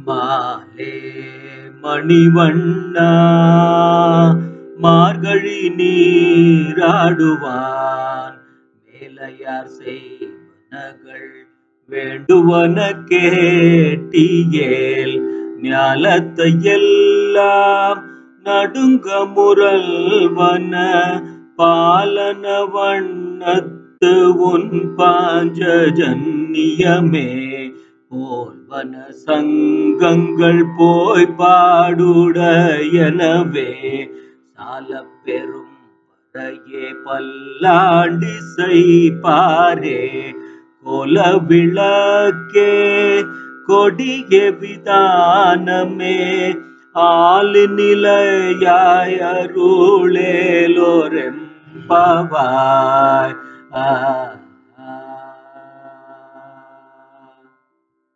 மாலே மணிவண்ணா மார்கழி நீராடுவான் மேலையார் செய்வனகள் வேண்டுவன கேட்டியேல் ஞாலத்தை எல்லாம் நடுங்க முரல்வன பாலன வண்ணத்து உன் பாஞ்சஜன்யமே போல்வன சங்கங்கள் போய் பாடுடையனவே சால பெரும் வரையே பல்லாண்டி செய்பாரே கோல விளக்கே கொடிய விதானமே ஆளு நிலையாய் அருளேலோரெம்பவாய் ஆ